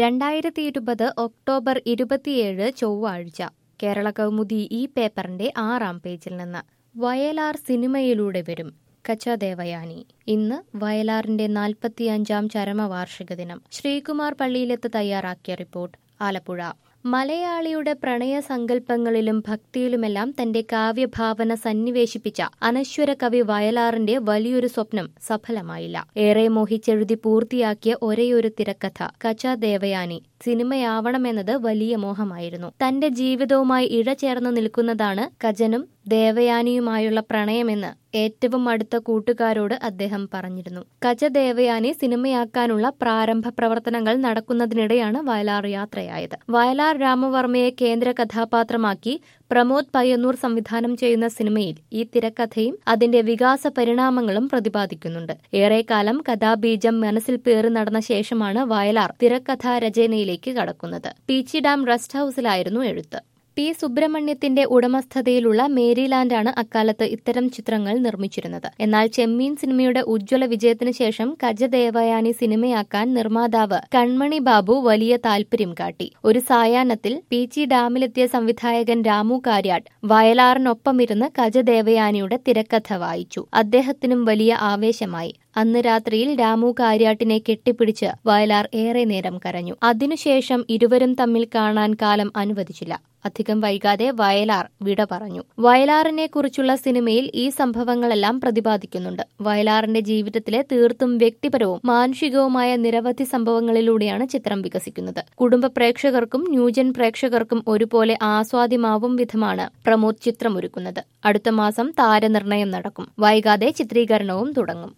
രണ്ടായിരത്തി ഇരുപത് ഒക്ടോബർ ഇരുപത്തിയേഴ് ചൊവ്വാഴ്ച കേരള കൗമുദി ഈ പേപ്പറിന്റെ ആറാം പേജിൽ നിന്ന് വയലാർ സിനിമയിലൂടെ വരും കച്ചദേവയാനി ഇന്ന് വയലാറിന്റെ നാൽപ്പത്തിയഞ്ചാം ചരമവാർഷിക ദിനം ശ്രീകുമാർ പള്ളിയിലെത്ത് തയ്യാറാക്കിയ റിപ്പോർട്ട് ആലപ്പുഴ മലയാളിയുടെ പ്രണയ സങ്കല്പങ്ങളിലും ഭക്തിയിലുമെല്ലാം തന്റെ കാവ്യഭാവന സന്നിവേശിപ്പിച്ച അനശ്വര കവി വയലാറിന്റെ വലിയൊരു സ്വപ്നം സഫലമായില്ല ഏറെ മോഹിച്ചെഴുതി പൂർത്തിയാക്കിയ ഒരേയൊരു തിരക്കഥ കച്ച ദേവയാനി സിനിമയാവണമെന്നത് വലിയ മോഹമായിരുന്നു തന്റെ ജീവിതവുമായി ഇഴചേർന്ന് നിൽക്കുന്നതാണ് കജനും ദേവയാനിയുമായുള്ള പ്രണയമെന്ന് ഏറ്റവും അടുത്ത കൂട്ടുകാരോട് അദ്ദേഹം പറഞ്ഞിരുന്നു കജ ദേവയാനി സിനിമയാക്കാനുള്ള പ്രാരംഭ പ്രവർത്തനങ്ങൾ നടക്കുന്നതിനിടെയാണ് വയലാർ യാത്രയായത് വയലാർ രാമവർമ്മയെ കേന്ദ്ര കഥാപാത്രമാക്കി പ്രമോദ് പയ്യന്നൂർ സംവിധാനം ചെയ്യുന്ന സിനിമയിൽ ഈ തിരക്കഥയും അതിന്റെ വികാസ പരിണാമങ്ങളും പ്രതിപാദിക്കുന്നുണ്ട് ഏറെക്കാലം കഥാബീജം മനസ്സിൽ പേറി നടന്ന ശേഷമാണ് വയലാർ തിരക്കഥാ രചനയിലേക്ക് കടക്കുന്നത് പീച്ചി ഡാം റെസ്റ്റ് ഹൌസിലായിരുന്നു എഴുത്ത് പി സുബ്രഹ്മണ്യത്തിന്റെ ഉടമസ്ഥതയിലുള്ള മേരിലാൻഡാണ് അക്കാലത്ത് ഇത്തരം ചിത്രങ്ങൾ നിർമ്മിച്ചിരുന്നത് എന്നാൽ ചെമ്മീൻ സിനിമയുടെ ഉജ്ജ്വല വിജയത്തിനു ശേഷം കജദേവയാനി സിനിമയാക്കാൻ നിർമ്മാതാവ് കൺമണി ബാബു വലിയ താൽപര്യം കാട്ടി ഒരു സായാഹ്നത്തിൽ പീച്ചി ഡാമിലെത്തിയ സംവിധായകൻ രാമു കാര്യാട്ട് വയലാറിനൊപ്പമിരുന്ന് കജദേവയാനിയുടെ തിരക്കഥ വായിച്ചു അദ്ദേഹത്തിനും വലിയ ആവേശമായി അന്ന് രാത്രിയിൽ രാമു കാര്യാട്ടിനെ കെട്ടിപ്പിടിച്ച് വയലാർ ഏറെ നേരം കരഞ്ഞു അതിനുശേഷം ഇരുവരും തമ്മിൽ കാണാൻ കാലം അനുവദിച്ചില്ല അധികം വൈകാതെ വയലാർ വിട പറഞ്ഞു വയലാറിനെ കുറിച്ചുള്ള സിനിമയിൽ ഈ സംഭവങ്ങളെല്ലാം പ്രതിപാദിക്കുന്നുണ്ട് വയലാറിന്റെ ജീവിതത്തിലെ തീർത്തും വ്യക്തിപരവും മാനുഷികവുമായ നിരവധി സംഭവങ്ങളിലൂടെയാണ് ചിത്രം വികസിക്കുന്നത് കുടുംബ പ്രേക്ഷകർക്കും ന്യൂജൻ പ്രേക്ഷകർക്കും ഒരുപോലെ ആസ്വാദ്യമാവും വിധമാണ് പ്രമോദ് ചിത്രമൊരുക്കുന്നത് അടുത്ത മാസം താരനിർണയം നടക്കും വൈകാതെ ചിത്രീകരണവും തുടങ്ങും